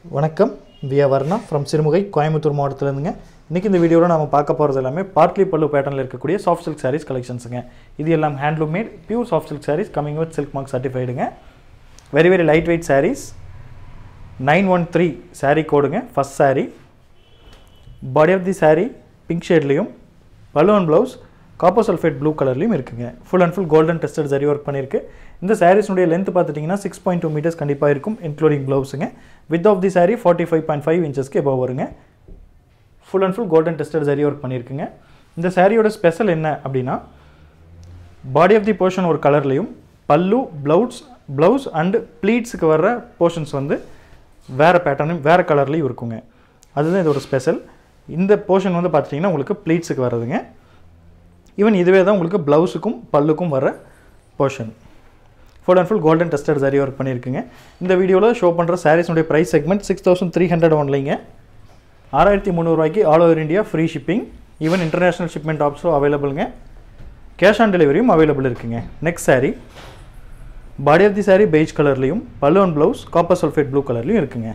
வணக்கம் Vyavarna from Sirumugai Coimbatore மாவட்டத்திலேருந்துங்க இன்றைக்கி இந்த வீடியோவில் நம்ம பார்க்க போகிறது எல்லாமே பார்ட்லி பல்லு பேட்டர்னில் இருக்கக்கூடிய சாஃப்ட் சில்க் சாரீஸ் கலெக்ஷன்ஸுங்க இது எல்லாம் handloom made pure soft silk sarees coming with silk mark சர்டிஃபைடுங்க very very light weight sarees nine one three saree கோடுங்க first saree body of the saree pink ஷேட்லேயும் balloon blouse copper sulphate blue கலர்லையும் இருக்குங்க full and full golden tested zari work பண்ணியிருக்கு இந்த சாரீஸ்னுடைய length பார்த்துட்டிங்கன்னா six point two metres கண்டிப்பாக இருக்கும் இன்க்ளூடிங் ப்ளவுஸுங்க width of the saree forty five point five இன்ச்சஸ்க்கு எபோவ் வருங்க full and full golden tested zari work பண்ணியிருக்குங்க இந்த சாரியோட ஸ்பெஷல் என்ன அப்படின்னா பாடி ஆஃப் தி போர்ஷன் ஒரு கலர்லையும் பல்லு ப்ளவுஸ் ப்ளவுஸ் அண்டு ப்ளீட்ஸுக்கு வர்ற போர்ஷன்ஸ் வந்து வேறு பேட்டர்னும் வேறு கலர்லேயும் இருக்குங்க அதுதான் இதோட ஸ்பெஷல் இந்த போர்ஷன் வந்து பார்த்துட்டிங்கன்னா உங்களுக்கு ப்ளீட்ஸுக்கு வர்றதுங்க ஈவன் இதுவே தான் உங்களுக்கு ப்ளவுஸுக்கும் பல்லுக்கும் வர portion full and full golden tested zari work பண்ணியிருக்குங்க இந்த வீடியோவில் ஷோ பண்ணுற சாரீஸுடைய price segment six thousand three hundred ஒன்லைங்க ஆறாயிரத்தி முந்நூறுவாய்க்கு all over India free shipping even international shipment ஆப்ஸும் அவைலபிளுங்க கேஷ் ஆன் டெலிவரியும் அவைலபிள் இருக்குங்க next saree body of the saree beige கலர்லையும் balloon blouse copper sulphate blue கலர்லையும் இருக்குங்க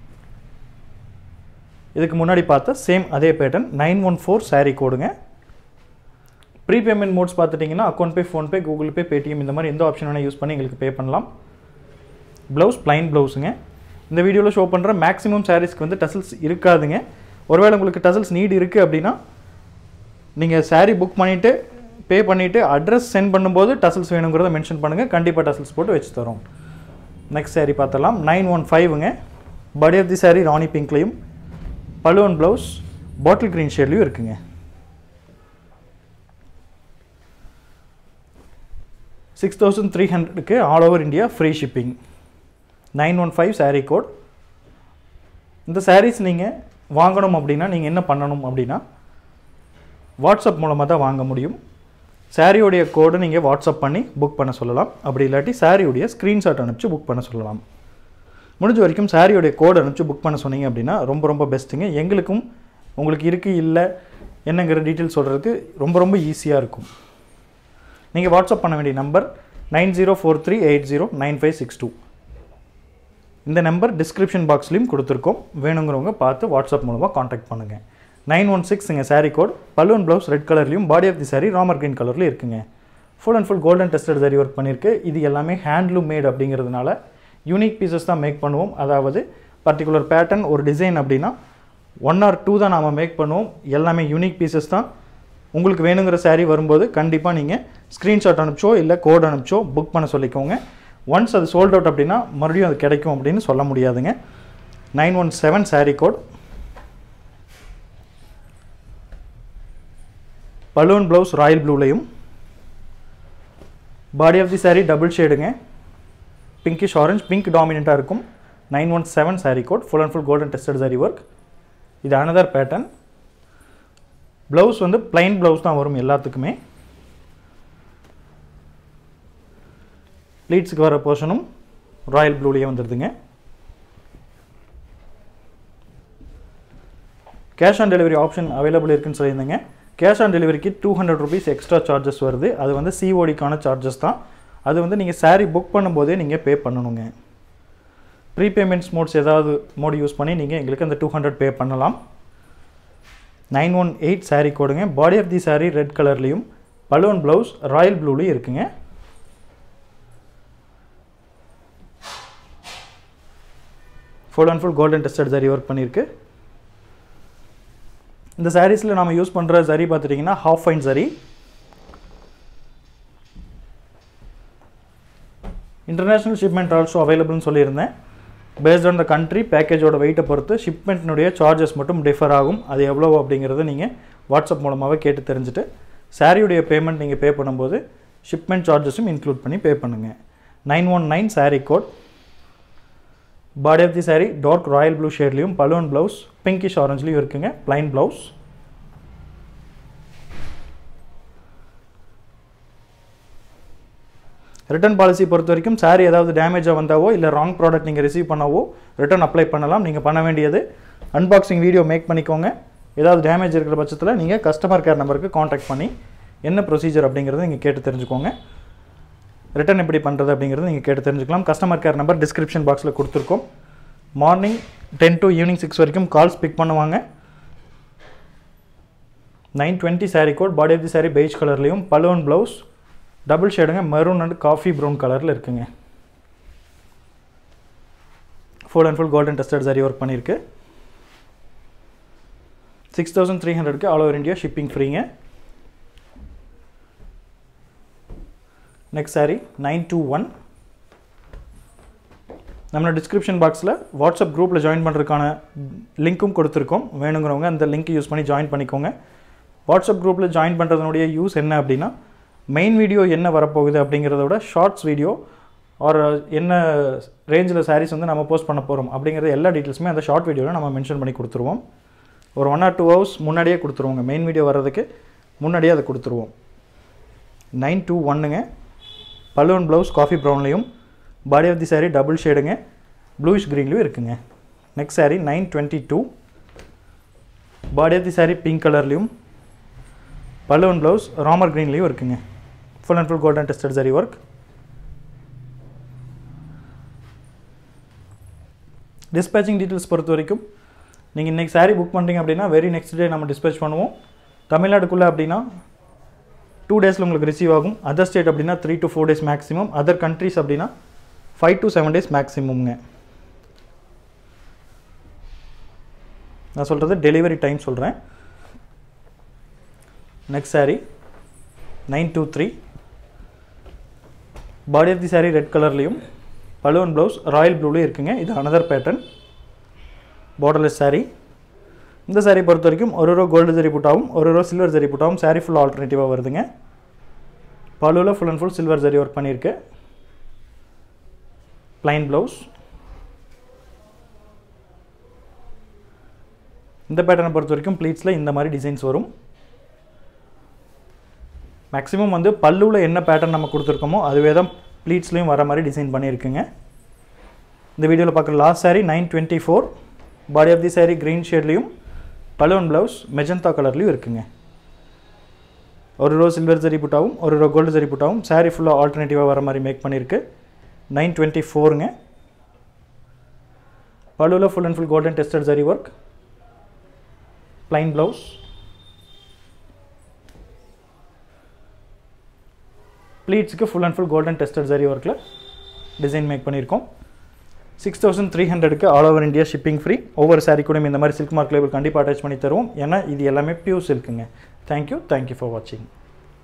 இதுக்கு முன்னாடி பார்த்த சேம் அதே pattern nine one four saree கோடுங்க ப்ரீ பேமெண்ட் மோட்ஸ் பார்த்துட்டிங்கன்னா account pay PhonePe Google Pay Paytm இந்த மாதிரி எந்த ஆப்ஷன் வேணால் யூஸ் பண்ணி எங்களுக்கு பே பண்ணலாம் ப்ளவுஸ் ப்ளைன் ப்ளவுஸுங்க இந்த வீடியோவில் ஷோ பண்ணுற மேக்ஸிமம் சாரீஸ்க்கு வந்து டசல்ஸ் இருக்காதுங்க ஒருவேளை உங்களுக்கு டசல்ஸ் நீட் இருக்குது அப்படின்னா நீங்கள் saree புக் பண்ணிவிட்டு பே பண்ணிவிட்டு அட்ரஸ் சென்ட் பண்ணும்போது டசல்ஸ் வேணுங்கிறத மென்ஷன் பண்ணுங்கள் கண்டிப்பாக டசல்ஸ் போட்டு வச்சு தரோம் நெக்ஸ்ட் saree பார்த்தலாம் நைன் ஒன் ஃபைவ்ங்க பாடி ஆஃப் தி saree ராணி பிங்க்லேயும் பலூன் ப்ளவுஸ் பாட்டில் க்ரீன் ஷேட்லேயும் இருக்குங்க சிக்ஸ் தௌசண்ட் த்ரீ ஹண்ட்ரடுக்கு all over India free shipping nine one five saree code இந்த சாரீஸ் நீங்கள் வாங்கணும் அப்படின்னா நீங்கள் என்ன பண்ணணும் அப்படின்னா வாட்ஸ்அப் மூலமாக தான் வாங்க முடியும் சாரியோடைய கோடை நீங்கள் வாட்ஸ்அப் பண்ணி புக் பண்ண சொல்லலாம் அப்படி இல்லாட்டி சாரியோடைய ஸ்க்ரீன்ஷாட் அனுப்பிச்சு புக் பண்ண சொல்லலாம் முடிஞ்ச வரைக்கும் சாரியோடைய கோட் அனுப்பிச்சு புக் பண்ண சொன்னீங்க அப்படின்னா ரொம்ப ரொம்ப பெஸ்ட்டுங்க எங்களுக்கும் உங்களுக்கு இருக்குது இல்லை என்னங்கிற டீட்டெயில் சொல்கிறதுக்கு ரொம்ப ரொம்ப ஈஸியாக இருக்கும் நீங்கள் வாட்ஸ்அப் பண்ண வேண்டிய number nine zero four three eight zero nine five six two இந்த நம்பர் டிஸ்கிரிப்ஷன் பாக்ஸ்லையும் கொடுத்துருக்கோம் வேணுங்கிறவங்க பார்த்து வாட்ஸ்அப் மூலமாக காண்டாக்ட் பண்ணுங்கள் நைன் ஒன் சிக்ஸ் இங்கே saree code balloon blouse red கலர்லையும் பாடி ஆஃப் தி சாரீ ராமர் க்ரீன் கலர்லையும் இருக்குங்க full and full golden tested zari work பண்ணியிருக்கு இது எல்லாமே ஹேண்ட்லூம் மேட் அப்படிங்கிறதுனால யூனிக் பீசஸ் தான் மேக் பண்ணுவோம் அதாவது பர்டிகுலர் பேட்டர்ன் ஒரு டிசைன் அப்படின்னா ஒன் ஆர் டூ தான் நாம் மேக் பண்ணுவோம் எல்லாமே யூனிக் பீசஸ் தான் உங்களுக்கு வேணுங்கிற saree வரும்போது கண்டிப்பாக நீங்கள் ஸ்க்ரீன்ஷாட் அனுப்பிச்சோ இல்லை கோட் அனுப்பிச்சோ புக் பண்ண சொல்லிக்கோங்க ஒன்ஸ் அது சோல்ட் அவுட் அப்படின்னா மறுபடியும் அது கிடைக்கும் அப்படின்னு சொல்ல முடியாதுங்க nine one seven saree code balloon blouse royal ப்ளூலையும் body of the saree double ஷேடுங்க பிங்கிஷ் ஆரஞ்ச் பிங்க் டாமினண்ட்டாக இருக்கும் nine one seven saree code full and full golden tested saree work இது அனதர் பேட்டர்ன் ப்ளவுஸ் வந்து plain blouse தான் வரும் எல்லாத்துக்குமே ப்ளீட்ஸுக்கு வர போர்ஷனும் ராயல் ப்ளூலேயே வந்துடுதுங்க cash on delivery option available இருக்குன்னு சொல்லியிருந்தேங்க கேஷ் ஆன் டெலிவரிக்கு two hundred rupees extra charges வருது அது வந்து சிஓடிக்கான சார்ஜஸ் தான் அது வந்து நீங்கள் saree புக் பண்ணும்போதே நீங்கள் பே பண்ணணுங்க ப்ரீபேமெண்ட்ஸ் மோட்ஸ் ஏதாவது மோட் யூஸ் பண்ணி நீங்கள் எங்களுக்கு அந்த டூ ஹண்ட்ரட் பே பண்ணலாம் நைன் ஒன் எயிட் saree கோடுங்க body of the saree red கலர்லேயும் பலூன் ப்ளவுஸ் ராயல் ப்ளூலேயும் இருக்குங்க full and full golden tested zari work பண்ணியிருக்கு இந்த சாரீஸில் நம்ம யூஸ் பண்ணுற சரி பார்த்துட்டிங்கன்னா half fine zari international shipment also அவைலபிள்னு சொல்லியிருந்தேன் பேஸ்ட் ஆன் த கண்ட்ரி பேக்கேஜோட வெயிட்டை பொறுத்து ஷிப்மெண்ட்னுடைய சார்ஜஸ் மட்டும் டிஃபர் ஆகும் அது எவ்வளோ அப்படிங்கிறத நீங்கள் வாட்ஸ்அப் மூலமாகவே கேட்டு தெரிஞ்சுட்டு சாரியுடைய பேமெண்ட் நீங்கள் பே பண்ணும்போது ஷிப்மெண்ட் சார்ஜஸும் இன்க்ளூட் பண்ணி பே பண்ணுங்கள் nine one nine saree code body of the saree dark royal blue ஷேட்லேயும் பலூன் ப்ளவுஸ் பிங்கிஷ் ஆரஞ்சுலேயும் இருக்குங்க ப்ளைன் ப்ளவுஸ் ரிட்டர்ன் பாலிசி பொறுத்த வரைக்கும் saree ஏதாவது டேமேஜாக வந்தாவோ இல்லை ராங் ப்ராடக்ட் நீங்கள் ரிசீவ் பண்ணவோ ரிட்டர்ன் அப்ளை பண்ணலாம் நீங்கள் பண்ண வேண்டியது அன்பாக்சிங் வீடியோ மேக் பண்ணிக்கோங்க ஏதாவது டேமேஜ் இருக்கிற பட்சத்தில் நீங்கள் கஸ்டமர் கேர் நம்பருக்கு காண்டாக்ட் பண்ணி என்ன ப்ரொசீஜர் அப்படிங்கிறத நீங்கள் கேட்டு தெரிஞ்சுக்கோங்க ரிட்டர்ன் எப்படி பண்ணுறது அப்படிங்கிறது நீங்கள் கேட்டு தெரிஞ்சுக்கலாம் கஸ்டமர் கேர் நம்பர் டிஸ்கிரிப்ஷன் பாக்ஸில் கொடுத்துருக்கோம் morning ten to evening six வரைக்கும் கால்ஸ் பிக் பண்ணுவாங்க nine twenty saree code body of the saree beige கலர்லேயும் பலூன் ப்ளவுஸ் டபுள் ஷேடுங்க மெரூன் அண்ட் காஃபி ப்ரௌன் கலரில் இருக்குங்க full and full golden tested saree work பண்ணியிருக்கு six thousand three ஹண்ட்ரட்க்கு all over India shipping ஃப்ரீங்க next saree nine two one நம்மளோட description பாக்ஸில் WhatsApp குரூப்பில் ஜாயின் பண்ணுறதுக்கான லிங்க்கும் கொடுத்துருக்கோம் வேணுங்கிறவங்க அந்த லிங்க் யூஸ் பண்ணி ஜாயின் பண்ணிக்கோங்க வாட்ஸ்அப் குரூப்பில் ஜாயின் பண்ணுறதுனுடைய யூஸ் என்ன அப்படின்னா மெயின் வீடியோ என்ன வரப்போகுது அப்படிங்கிறத விட ஷார்ட்ஸ் வீடியோ ஆர் என்ன ரேஞ்சில் sarees வந்து நம்ம போஸ்ட் பண்ண போகிறோம் அப்படிங்கிற எல்லா டீட்டெயில்ஸுமே அந்த ஷார்ட் வீடியோவில் நம்ம மென்ஷன் பண்ணி கொடுத்துருவோம் ஒரு ஒன் ஆர் டூ ஹவர்ஸ் முன்னாடியே கொடுத்துருவோங்க மெயின் வீடியோ வர்றதுக்கு முன்னாடியே அதை கொடுத்துருவோம் நைன் டூ ஒன்னுங்க பலூன் ப்ளவுஸ் காஃபி ப்ரௌன்லேயும் body of the saree double ஷேடுங்க ப்ளூயிஷ் க்ரீன்லேயும் இருக்குங்க next saree nine twenty two body of the saree pink கலர்லேயும் பலூன் ப்ளவுஸ் ராமர் க்ரீன்லேயும் இருக்குங்க full and full golden tested saree work dispatching details பொறுத்த வரைக்கும் நீங்கள் இன்றைக்கி saree புக் பண்ணுறீங்க அப்படின்னா வெரி நெக்ஸ்ட் டே நம்ம டிஸ்பேச் பண்ணுவோம் தமிழ்நாடுக்குள்ளே அப்படின்னா டூ டேஸில் உங்களுக்கு ரிசீவ் ஆகும் அதர் ஸ்டேட் அப்படின்னா three to four days maximum other countries அப்படின்னா ஃபைவ் டு செவன் டேஸ் மேக்ஸிமம்ங்க நான் சொல்கிறது டெலிவரி டைம் சொல்கிறேன் next saree nine two three body of the saree red கலர்லேயும் பலூன் ப்ளவுஸ் ராயல் ப்ளூலேயும் இருக்குங்க இது அனதர் பேட்டர்ன் பார்டர்லெஸ் saree இந்த saree பொறுத்த வரைக்கும் ஒரு ரூபா கோல்டு ஜரி புட்டாவும் ஒரு ரூபா சில்வர் ஜரி புட்டாவும் saree ஃபுல் ஆல்டர்னேட்டிவாக வருதுங்க பழுவில் full and full silver zari work பண்ணியிருக்கு plain ப்ளவுஸ் இந்த பேட்டர்னை பொறுத்த வரைக்கும் ப்ளீட்ஸில் இந்த மாதிரி டிசைன்ஸ் வரும் மேக்ஸிமம் வந்து பல்லுவில் என்ன பேட்டர்ன் நம்ம கொடுத்துருக்கோமோ அதுவே தான் ப்ளீட்ஸ்லேயும் வர மாதிரி டிசைன் பண்ணியிருக்குங்க இந்த வீடியோவில் பார்க்குற last saree nine twenty four body of the saree green ஷேட்லேயும் பலூன் ப்ளவுஸ் மெஜந்தா கலர்லேயும் இருக்குங்க ஒரு ரோ சில்வர் ஜரி புட்டாவும் ஒரு ரோ கோல்டு ஜரி புட்டாவும் saree ஃபுல்லாக ஆல்டர்னேட்டிவாக வர மாதிரி மேக் பண்ணியிருக்கு நைன் டுவெண்ட்டி ஃபோருங்க பழுவில் full and full golden tested zari work plain blouse ப்ளீட்ஸுக்கு full and full golden tested zari ஒர்க்கில் டிசைன் மேக் பண்ணியிருக்கோம் சிக்ஸ் தௌசண்ட் த்ரீ ஹண்ட்ரடுக்கு all over India shipping free ஒவ்வொரு சாரீ கூடயும் இந்த மாதிரி சில்க் மார்க் லேபிள் கண்டிப்பாக அட்டாச் பண்ணி தருவோம் ஏன்னா இது எல்லாமே பியூர் சில்க்குங்க தேங்க்யூ தேங்க்யூ ஃபார் வாட்சிங்